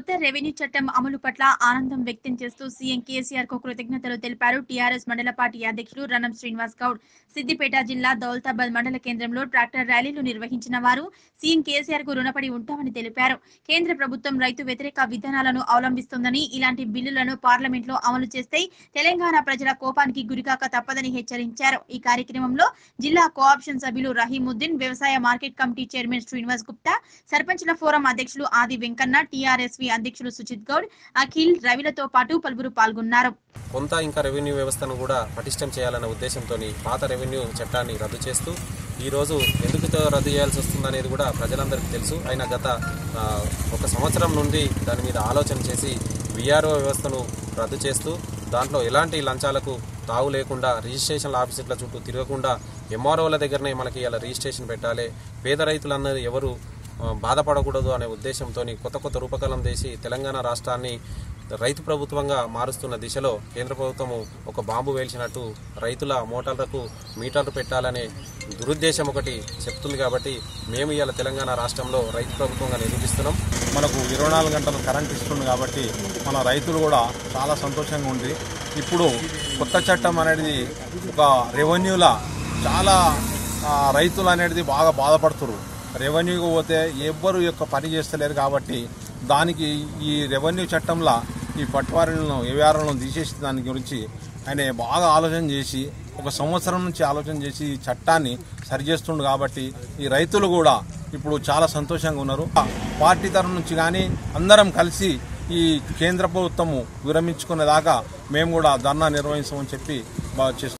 కొత్త రెవెన్యూ చట్టం అమలు పట్ల ఆనందం వ్యక్తం చేస్తూ సీఎం కేసీఆర్ కు కృతజ్ఞతలు తెలిపారు టీఆర్ఎస్ మండల పార్టీ అధ్యక్షులు రణం శ్రీనివాస్ గౌడ్ సిద్దిపేట జిల్లా దౌలతాబాద్ మండల కేంద్రంలో ట్రాక్టర్ ర్యాలీలు నిర్వహించిన వారు సీఎం కేసీఆర్ కు రుణపడి ఉంటామని తెలిపారు కేంద్ర ప్రభుత్వం రైతు వ్యతిరేక విధానాలను అవలంబిస్తోందని ఇలాంటి బిల్లులను పార్లమెంట్ లో అమలు చేస్తే తెలంగాణ ప్రజల కోపానికి గురికాక తప్పదని హెచ్చరించారు ఈ కార్యక్రమంలో జిల్లా కోఆప్షన్ సభ్యులు రహీముద్దీన్ వ్యవసాయ market committee chairman Srinivas Gupta సర్పంచుల ఫోరం అధ్యక్షులు ఆది వెంకన్న టీఆర్ఎస్వి అధ్యక్షులు సుజిత్ గౌడ్ అఖిల్ రవిలతో పాటు పలువురు పాల్గొన్నారు కొంత ఇంకా రెవెన్యూ వ్యవస్థను కూడా పటిష్టం చేయాలనే ఉద్దేశంతో పాత రెవెన్యూ చట్టాన్ని రద్దు చేస్తూ ఈరోజు ఎందుకు తో రద్దు చేయాల్సి వస్తుందనేది కూడా ప్రజలందరికీ తెలుసు అయినా గత ఆ, ఒక సంవత్సరం నుండి దాని మీద ఆలోచన చేసి విఆర్ఓ వ్యవస్థను రద్దు చేస్తూ దాంట్లో ఎలాంటి లంచాలకు తావు లేకుండా రిజిస్ట్రేషన్ ఆఫీసుల చుట్టూ తిరగకుండా ఎంఆర్ఓల దగ్గరనే మనకి ఇలా రిజిస్ట్రేషన్ పెట్టాలి పేద రైతులందరూ ఎవరు ఆ, బాధపడకూడదు అనే ఉద్దేశంతో కొత్త కొత్త రూపకల్పన చేసి తెలంగాణ రాష్ట్రాన్ని రైతు ప్రభుత్వంగా మారుస్తున్న దిశలో కేంద్ర ప్రభుత్వము ఒక బాంబు వేల్చినట్టు రైతుల మోటార్లకు మీటర్లు పెట్టాలనే దురుద్దేశం ఒకటి చెప్తుంది కాబట్టి మేము ఇవాళ తెలంగాణ రాష్ట్రంలో రైతు ప్రభుత్వంగా నిరూపిస్తున్నాం మనకు ఇరవై నాలుగు గంటలు కరెంట్ ఇస్తుంది కాబట్టి మన రైతులు కూడా చాలా సంతోషంగా ఉంది ఇప్పుడు కొత్త చట్టం అనేది ఒక రెవెన్యూలా చాలా ఆ, రైతులు అనేది బాగా బాధపడుతున్నారు రెవెన్యూకి పోతే ఎవ్వరు యొక్క పని చేస్తలేరు కాబట్టి దానికి ఈ రెవెన్యూ చట్టంలో ఈ పట్టువారీలను వ్యవహారాలను తీసేసి దాని గురించి ఆయన బాగా ఆలోచన చేసి ఒక సంవత్సరం నుంచి ఆలోచన చేసి ఈ చట్టాన్ని సరిచేస్తుండు కాబట్టి ఈ రైతులు కూడా ఇప్పుడు చాలా సంతోషంగా ఉన్నారు పార్టీ తరఫు నుంచి కానీ అందరం కలిసి ఈ కేంద్ర ప్రభుత్వము విరమించుకునే దాకా మేము కూడా ధర్నా నిర్వహిస్తామని చెప్పి బాగా చేస్తున్నాం